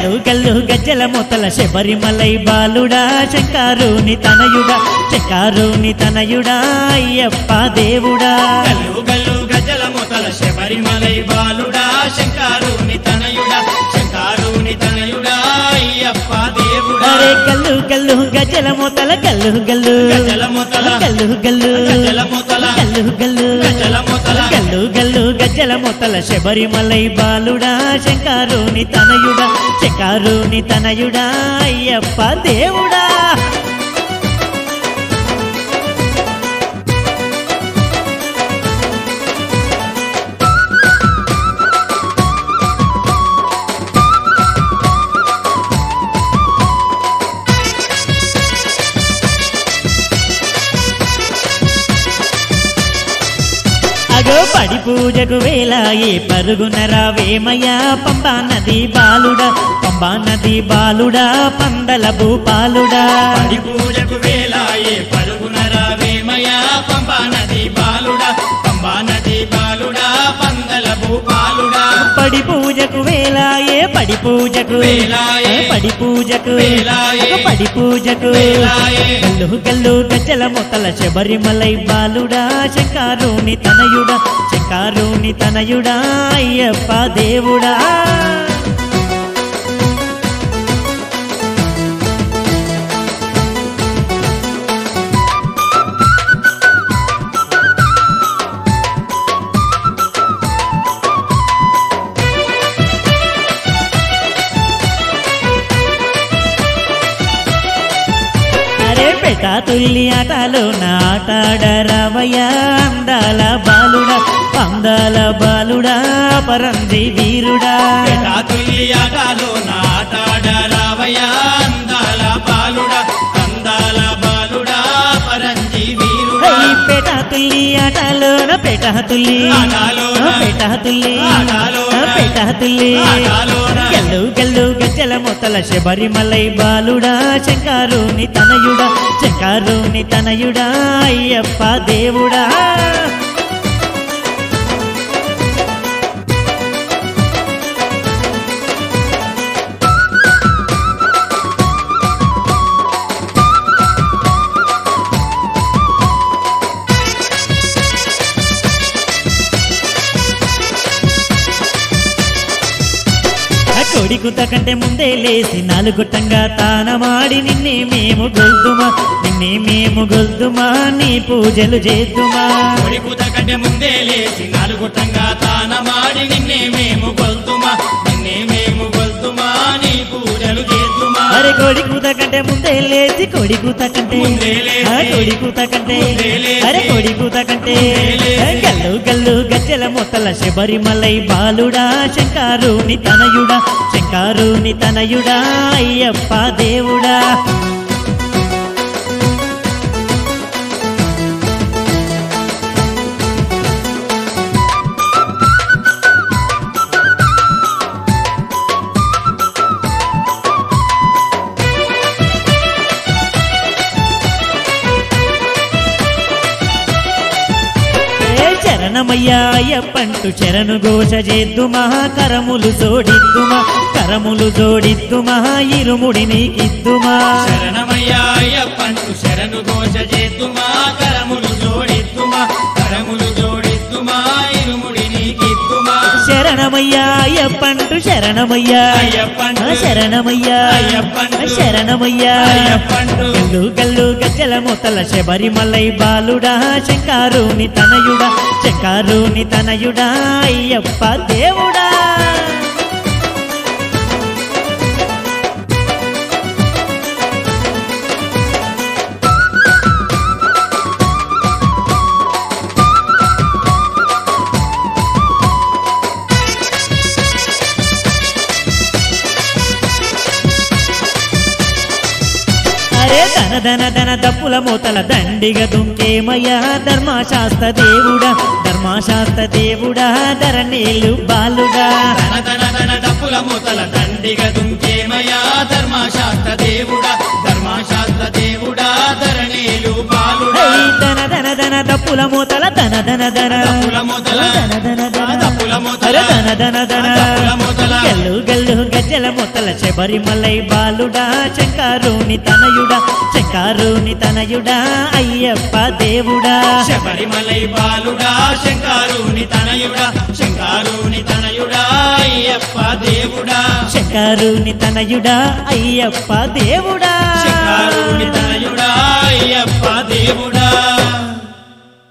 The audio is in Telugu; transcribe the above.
గల్లు గల్లు గజ్జల మొతల శబరిమలై బాలుడా శంకారుని తనయుడా శంకారుని తనయుడా అయ్యప్ప దేవుడా గల్లు గల్లు గజల మొతల శబరిమలై బాలుడా శంకారుని తనయుడా శంకారుని తనయుడా అయ్యప్ప దేవుడా అరే గల్లు గల్లు గజ్జల మొతల గల్లు గల్లు గజల మొతల గల్లు గల్లు గజల మొతల గల్లు గల్లు గజల మొతల గల్లు గల్లు గజ్జల మొతల శబరిమలై బాలుడా శంకారుని తనయుడా శంకారుని తనయుడా అయ్యప్ప దేవుడా అగో పడి పూజకు వేలాయే పరుగున రావేమయ్యా పంబా నది బాలుడా పంబా నది బాలుడా పందల భూపాలుడా పడి పూజకు వేలాయే పరుగున రావేమయా పంబా నది బాలుడా పంబా నది బాలుడా పందల భూపాలుడా పడి పూజకు వేలాయే పడి పూజకు వేలాయే. పడి పూజకు వేలాయే. అగో పడి పూజకు వేలాయే. గల్లు గల్లు గజ్జల మొతల శబరిమలై బాలుడా శంకారుని తనయుడా శంకారుని తనయుడా అయ్యప్ప దేవుడా అరే పెట తుల్లి ఆటలో నాటాడరావయ్య అందాల బాలుడా అందాల బాలుడా పరంది వీరుడా పెటా తుల్లి ఆటలో నాటాడ రావయ్యా అందాల బాలుడా అందాల బాలుడా పరంజి వీరుడా హై పెట తుల్లి ఆటలోన పెట తుల్లి ఆటలోన. పెట తుల్లి ఆటలోన. పెట తుల్లి ఆటలోన. గల్లు గల్లు గజ్జల మొతల శబరిమలై బాలుడా శంకారుని తనయుడా శంకారుని తనయుడా అయ్యప్ప దేవుడా ఆ కొడికుత కంటే ముందే లేసి నాలుగుట్టంగా తానమాడి నిన్నే మేము గొల్దుమా నిన్నే మేము గొల్దుమా నీ పూజలు చేద్దుమా కొడికుత కంటే ముందే లేచి నాలుగుట్టంగా తానమాడి నిన్నే మేము కొల్తుమా నిన్నే మేము కొల్తుమా నీ పూజలు చేద్దుమా అరే కొడికుత కంటే ముందే లేచి కొడికుత కంటే ముందే లేచి. ఆ కొడికుత కంటే ముందే లేచి. అరే కొడికుత కంటే ముందే లేచి. ఆ గల్లు గల్లు గజ్జల మొత్తల శబరిమలై బాలుడా శంకారుని తనయుడా శంకారుని తనయుడా అయ్యప్ప దేవుడా ఏ చరణమయ్యా అయ్యప్పంటూ చరణు ఘోష చేద్దుమా కరములు జోడిద్దుమా కరములు జోడిద్దుమా ఇరుముడి నీకిద్దుమా శరణమయ్యా అయ్యప్పంటు శరణు ఘోష చేద్దుమా కరములు జోడిద్దుమా కరములు జోడిద్దుమా ఇరుముడి నీకిద్దుమా శరణమయ్యా అయ్యప్పంటూ శరణమయ్యా అయ్యప్పంటు. ఆ శరణమయ్యా అయ్యప్పంటు. ఆ శరణమయ్యా అయ్యప్పంటు. గల్లు గల్లు గజ్జల మొతల శబరిమలై బాలుడా శంకారుని తనయుడా శంకారుని తనయుడా అయ్యప్ప దేవుడా అరే ధన ధన ధన దప్పుల మూతల దండిగ దుంకేమయ్యా ధర్మశాస్త్ర దేవుడా ధర్మశాస్త్ర దేవుడా ధరణీలు బాలుడా ధన ధన ధన డప్పుల మూతల దండిగ దుంకేమయా ధర్మశాస్త్ర దేవుడా ధర్మశాస్త్ర దేవుడా ధరణీలు బాలుడా హై ధన ధన ధన దప్పుల మూతల ధన ధన ధన దప్పుల మూతల. ధన ధన ధన దప్పుల మూతల. అరే ధన ధన ధన దప్పుల మూతల. గల్లు గల్లు గజ్జల ముత్యాల మొత్తల శబరిమలై బాలుడా శంకారుని తనయుడా శంకారుని తనయుడా అయ్యప్ప దేవుడా శబరిమలై బాలుడా శంకారుని తనయుడా శంకారుని తనయుడా అయ్యప్ప దేవుడా శంకారుని తనయుడా అయ్యప్ప దేవుడా శంకారుని తనయుడా అయ్యప్ప దేవుడా